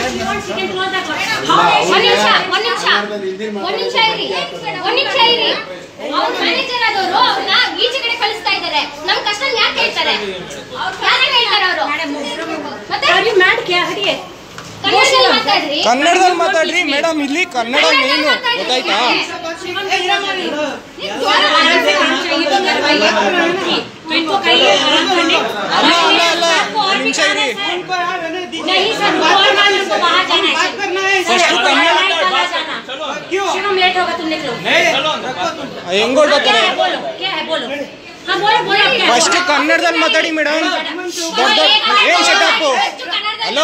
ಒಂದ್ ನಿಮಿಷ ಒಂದ್ ನಿಮಿಷ ಒಂದ್ ನಿಮಿಷ ಇರಿ ಒಂದ್ ನಿಮಿಷ ಇರಿ ಅವ್ರ ಮ್ಯಾನೇಜರ್ ಆದವರು ಅವ್ರನ್ನ ಈಚೆ ಕಡೆ ಕಳಿಸ್ತಾ ಇದ್ದಾರೆ ನಮ್ ಕಷ್ಟ ಯಾಕೆ ಹೇಳ್ತಾರೆ ಯಾಕೆ ಹೇಳ್ತಾರೆ ಅವರು ಮತ್ತೆ ಕನ್ನಡದಲ್ಲಿ ಮಾತಾಡ್ರಿ ಕನ್ನಡದಲ್ಲಿ ಮಾತಾಡ್ರಿ ಮೇಡಮ್ ಇಲ್ಲಿ ಕನ್ನಡ ಮೇನು ಗೊತ್ತಾಯ್ತಾ ಅಲ್ಲ ಅಲ್ಲ ಅಲ್ಲ ಒಂದ್ ನಿಮಿಷ ಇರಿ नहीं सर और मैम को बाहर जाना है ಫಸ್ಟ್ ಕನ್ನಡ शिवम लेट होगा तुम निकलो ಹೆಂಗ್ ಹೊರಡ್ತಾರೆ क्या है बोलो क्या है बोलो हाँ बोलो बोलो क्या है? ಫಸ್ಟ್ ಕನ್ನಡದಲ್ಲಿ ಮಾತಾಡಿ ಮೇಡಮ್ ದೊಡ್ಡ ದೊಡ್ಡ ಏನ್ ಸೆಟಪ್ ಹಲೋ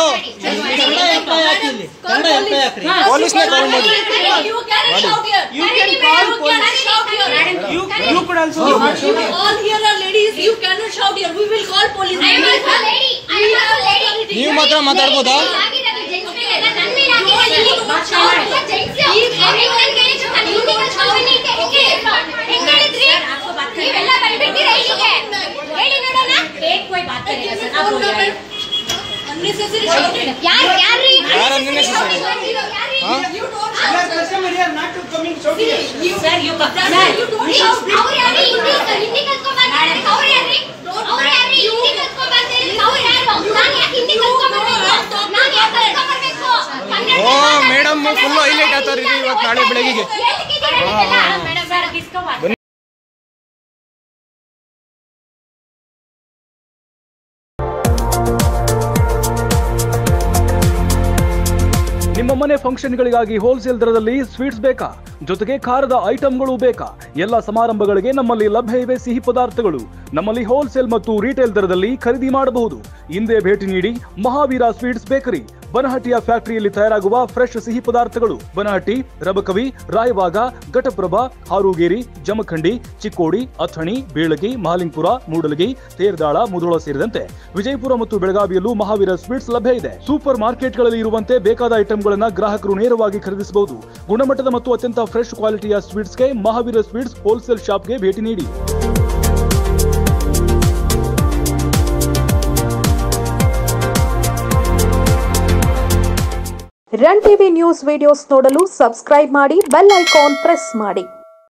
ಪೊಲೀಸ್ನ ಕಾಲ್ ಮಾಡಿ You can call police. You, you could also. All here are ladies. You cannot shout here. We will call police. I am also a lady. I am also a lady. ನೀವು ಮಾತ್ರ ಮಾತಾಡ್ಬೋದಾ ಆಗಿರೋದು gents ಮೇಲೆ ಅಲ್ಲ, ನನ್ ಮೇಲೆ ಆಗಿರೋದು. ಅವ್ರೆಲ್ಲ gents. ಅವ್ರು ಹೆಂಗ್ ಹೇಳಿದ್ರು ನಾನು illegal community ಹೆಂಗೆ ಇರ್ಬಾ? ಹೆಂಗ್ ಹೇಳಿದ್ರಿ? ನೀವೆಲ್ಲ ಬಂದ್ಬಿಡ್ತೀರಾ ಇಲ್ಲಿಗೆ? ಹೇಳಿ ನೋಡೋಣ. एक कोई बात करेगा सर आप बोलिए आइए। Unnecessary shouting. ಯಾರ್ ಯಾರ್ರೀ? ಯಾರ್ unnecessary? ಯಾರ್ರೀ? ಹಾ? You are customer here not to come in shout here. Sir you That's sir why you don't shout. ಅವ್ರು ಯಾರ್ರೀ? ಹಿಂದಿ ಹಿಂದಿ ಕಲ್ತ್ಕೊಂಡ್ ಬಂದಿದ್ದಾರೆ. ಅವ್ರು ಯಾರ್ರೀ? ಅವ್ರು ಯಾರ್ರೀ? ಹಿಂದಿ ಕಲ್ತ್ಕೊಂಡ್ ಬಂದಿದ್ದಾರೆ. ಅವ್ರು ಯಾರು? ನಾನ್ ಯಾಕೆ ಹಿಂದಿ ಕಲ್ತ್ಕೊಂಡ್ ಬರ್ಬೇಕು? ನಾನ್ ಯಾಕೆ ಕಲ್ತ್ಕೊಂಡ್ ಬರ್ಬೇಕು? ಕನ್ನಡ ಓ ಮಾತಾಡ್ಬೇಕು. ಮೇಡಮ್ ಫುಲ್ ಹೈಲೈಟ್ ಆಗ್ತಾರೆ ಇವತ್ತು ನಾಳೆ ಬೆಳಗ್ಗೆಗೆ ಎಲ್ಲಿದ್ದೀರಾ ನೀವೆಲ್ಲ? मैडम सर किसको बात ನಿಮ್ಮ ಮನೆ ಫಂಕ್ಷನ್ಗಳಿಗಾಗಿ ಹೋಲ್ಸೇಲ್ ದರದಲ್ಲಿ ಸ್ವೀಟ್ಸ್ ಬೇಕಾ ಜೊತೆಗೆ ಖಾರದ ಐಟಂಗಳು ಬೇಕಾ ಎಲ್ಲ ಸಮಾರಂಭಗಳಿಗೆ ನಮ್ಮಲ್ಲಿ ಲಭ್ಯ ಇವೆ ಸಿಹಿ ಪದಾರ್ಥಗಳು ನಮ್ಮಲ್ಲಿ ಹೋಲ್ಸೇಲ್ ಮತ್ತು ರಿಟೇಲ್ ದರದಲ್ಲಿ ಖರೀದಿ ಮಾಡಬಹುದು ಹಿಂದೆ ಭೇಟಿ ನೀಡಿ ಮಹಾವೀರ ಸ್ವೀಟ್ಸ್ ಬೇಕರಿ ಬನಹಟ್ಟಿಯ ಫ್ಯಾಕ್ಟರಿಯಲ್ಲಿ ತಯಾರಾಗುವ ಫ್ರೆಶ್ ಸಿಹಿ ಪದಾರ್ಥಗಳು ಬನಹಟ್ಟಿ ರಬಕವಿ ರಾಯವಾಗ ಘಟಪ್ರಭಾ ಹಾರೂಗೇರಿ ಜಮಖಂಡಿ ಚಿಕ್ಕೋಡಿ ಅಥಣಿ ಬೀಳಗಿ ಮಹಾಲಿಂಗ್ಪುರ ಮೂಡಲಗಿ ತೇರ್ದಾಳ ಮುಧೋಳ ಸೇರಿದಂತೆ ವಿಜಯಪುರ ಮತ್ತು ಬೆಳಗಾವಿಯಲ್ಲೂ ಮಹಾವೀರ ಸ್ವೀಟ್ಸ್ ಲಭ್ಯ ಇದೆ ಸೂಪರ್ ಮಾರ್ಕೆಟ್ಗಳಲ್ಲಿ ಇರುವಂತೆ ಬೇಕಾದ ಐಟಂಗಳನ್ನ ಗ್ರಾಹಕರು ನೇರವಾಗಿ ಖರೀದಿಸಬಹುದು ಗುಣಮಟ್ಟದ ಮತ್ತು ಅತ್ಯಂತ ಫ್ರೆಶ್ ಕ್ವಾಲಿಟಿಯ ಸ್ವೀಟ್ಸ್ಗೆ ಮಹಾವೀರ ಸ್ವೀಟ್ಸ್ ಹೋಲ್ಸೇಲ್ ಶಾಪ್ಗೆ ಭೇಟಿ ನೀಡಿ ರನ್ ಟಿವಿ ನ್ಯೂಸ್ ವಿಡಿಯೋಸ್ ನೋಡಲು ಸಬ್ಸ್ಕ್ರೈಬ್ ಮಾಡಿ ಬೆಲ್ ಐಕಾನ್ ಪ್ರೆಸ್ ಮಾಡಿ